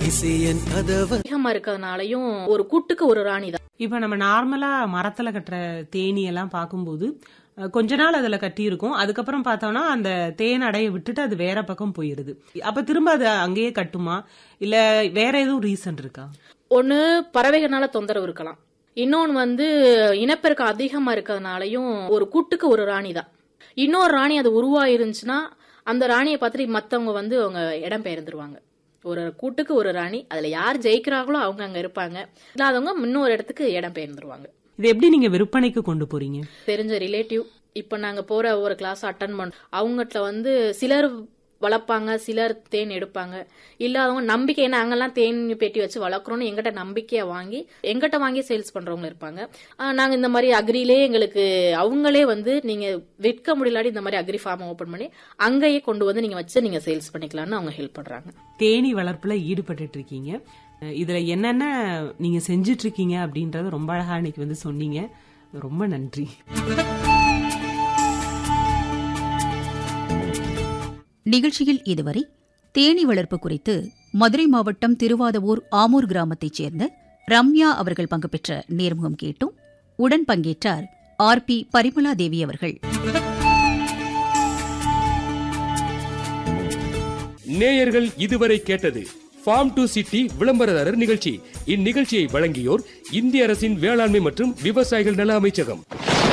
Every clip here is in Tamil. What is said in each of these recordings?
இசையன் கதவ அதிகமா இருக்கிறதுனாலயும் ஒரு கூட்டுக்கு ஒரு ராணி தான் இப்ப நம்ம நார்மலா மரத்துல கட்டுற தேனி எல்லாம் பார்க்கும்போது அஹ், கொஞ்ச நாள் அதுல கட்டி இருக்கும் அதுக்கப்புறம் பார்த்தோம்னா அந்த தேன் அடைய விட்டுட்டு அது வேற பக்கம் போயிருது அப்ப திரும்ப அது அங்கேயே கட்டுமா இல்ல வேற எதுவும் ரீசன் இருக்கா ஒண்ணு பறவைகள்னால தொந்தரவு இருக்கலாம் இன்னொன்னு வந்து இனப்பெருக்கம் அதிகமா இருக்கிறதுனாலயும் ஒரு கூட்டுக்கு ஒரு ராணி தான் இன்னொரு ராணி அது உருவாயிருந்துச்சுன்னா அந்த ராணியை பார்த்துட்டு மத்தவங்க வந்து அவங்க இடம் பெயர்ந்துருவாங்க ஒரு கூட்டுக்கு ஒரு ராணி அதுல யார் ஜெயிக்கிறாங்களோ அவங்க அங்க இருப்பாங்க இல்லாதவங்க இன்னொரு இடத்துக்கு இடம் பெயர்ந்துருவாங்க இது எப்படி நீங்க விற்பனைக்கு கொண்டு போறீங்க தெரிஞ்ச ரிலேட்டிவ் இப்ப நாங்க போற ஒரு கிளாஸ் அட்டன் பண்ண அவங்ககிட்ட வந்து சிலர் வளர்ப்பாங்க சிலர் தேன் எடுப்பாங்க இல்லாதவங்க நம்பிக்கை ஏன்னா அங்கெல்லாம் தேன் பெட்டி வச்சு வளர்க்குறோம்னு எங்கிட்ட நம்பிக்கையை வாங்கி எங்கிட்ட வாங்கி சேல்ஸ் பண்றவங்க இருப்பாங்க ஆஹ் நாங்க இந்த மாதிரி அக்ரிலே எங்களுக்கு அவங்களே வந்து நீங்க விற்க முடியலாடி இந்த மாதிரி அக்ரி ஃபார்ம் ஓபன் பண்ணி அங்கேயே கொண்டு வந்து நீங்க வச்சு நீங்க சேல்ஸ் பண்ணிக்கலாம்னு அவங்க ஹெல்ப் பண்றாங்க தேனி வளர்ப்புல ஈடுபட்டு இருக்கீங்க அஹ், இதுல என்னென்ன நீங்க செஞ்சிட்டு இருக்கீங்க அப்படின்றத ரொம்ப அழகா இன்னைக்கு வந்து சொன்னீங்க ரொம்ப நன்றி நிகழ்ச்சியில் இதுவரை தேனீ வளர்ப்பு குறித்து மதுரை மாவட்டம் திருவாதவூர் ஆமூர் கிராமத்தைச் சேர்ந்த ரம்யா அவர்கள் பங்கு பெற்ற நேர்முகம் கேட்டும் உடன் பங்கேற்றார் ஆர் பி பரிமலா தேவி அவர்கள் நேயர்கள் இதுவரை கேட்டது ஃபார்ம் டு சிட்டி விளம்பரதாரர் நிகழ்ச்சி இந்நிகழ்ச்சியை வழங்கியோர் இந்திய அரசின் வேளாண்மை மற்றும் விவசாயிகள் நல அமைச்சகம்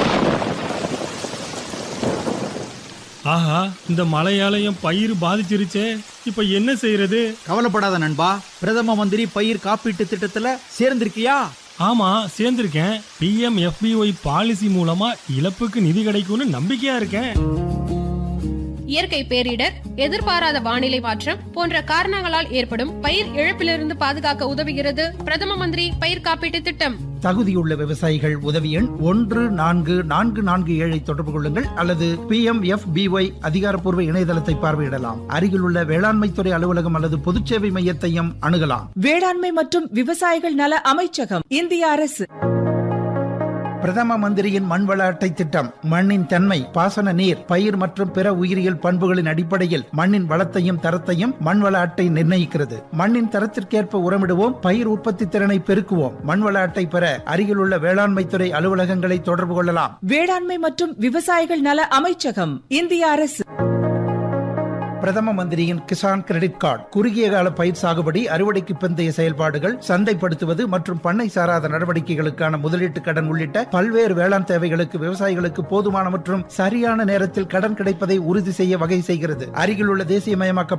ஆஹா இந்த மழையாலயம் பயிர் பாதிச்சிருச்சே இப்ப என்ன செய்யறது கவலைப்படாத நண்பா பிரதம மந்திரி பயிர் காப்பீட்டு திட்டத்துல சேர்ந்திருக்கியா ஆமா சேர்ந்திருக்கேன் பிஎம் எஃபிஒய் பாலிசி மூலமா இழப்புக்கு நிதி கிடைக்கும்னு நம்பிக்கையா இருக்கேன் இயற்கை பேரிடர் எதிர்பாராத வானிலை மாற்றம் போன்ற காரணங்களால் ஏற்படும் பயிர் இழப்பிலிருந்து பாதுகாக்க உதவுகிறது பிரதம மந்திரி பயிர் காப்பீட்டு திட்டம் தகுதியுள்ள விவசாயிகள் உதவி எண் ஒன்று நான்கு நான்கு நான்கு ஏழை தொடர்பு கொள்ளுங்கள் அல்லது பி எம் எஃப் பிஒய் அதிகாரப்பூர்வ இணையதளத்தை பார்வையிடலாம் அருகிலுள்ள வேளாண்மை துறை அலுவலகம் அல்லது பொதுச்சேவை மையத்தையும் அணுகலாம் வேளாண்மை மற்றும் விவசாயிகள் நல அமைச்சகம் இந்திய அரசு பிரதம மந்திரியின் மண்வள அட்டை திட்டம் மண்ணின் தன்மை பாசன நீர் பயிர் மற்றும் பிற உயிரியல் பண்புகளின் அடிப்படையில் மண்ணின் வளத்தையும் தரத்தையும் மண்வள அட்டை நிர்ணயிக்கிறது மண்ணின் தரத்திற்கேற்ப உரமிடுவோம் பயிர் உற்பத்தி திறனை பெருக்குவோம் மண்வள அட்டை பெற அருகிலுள்ள வேளாண்மை துறை அலுவலகங்களை தொடர்பு கொள்ளலாம் வேளாண்மை மற்றும் விவசாயிகள் நல அமைச்சகம் இந்திய அரசு பிரதம மந்திரியின் கிசான் கிரெடிட் கார்டு குறுகிய கால பயிர் சாகுபடி அறுவடைக்கு பிந்தைய செயல்பாடுகள் சந்தைப்படுத்துவது மற்றும் பண்ணை சாராத நடவடிக்கைகளுக்கான முதலீட்டு கடன் உள்ளிட்ட பல்வேறு வேளாண் தேவைகளுக்கு விவசாயிகளுக்கு போதுமான மற்றும் சரியான நேரத்தில் கடன் கிடைப்பதை உறுதி செய்ய வகை செய்கிறது அருகிலுள்ள தேசியமயமாக்க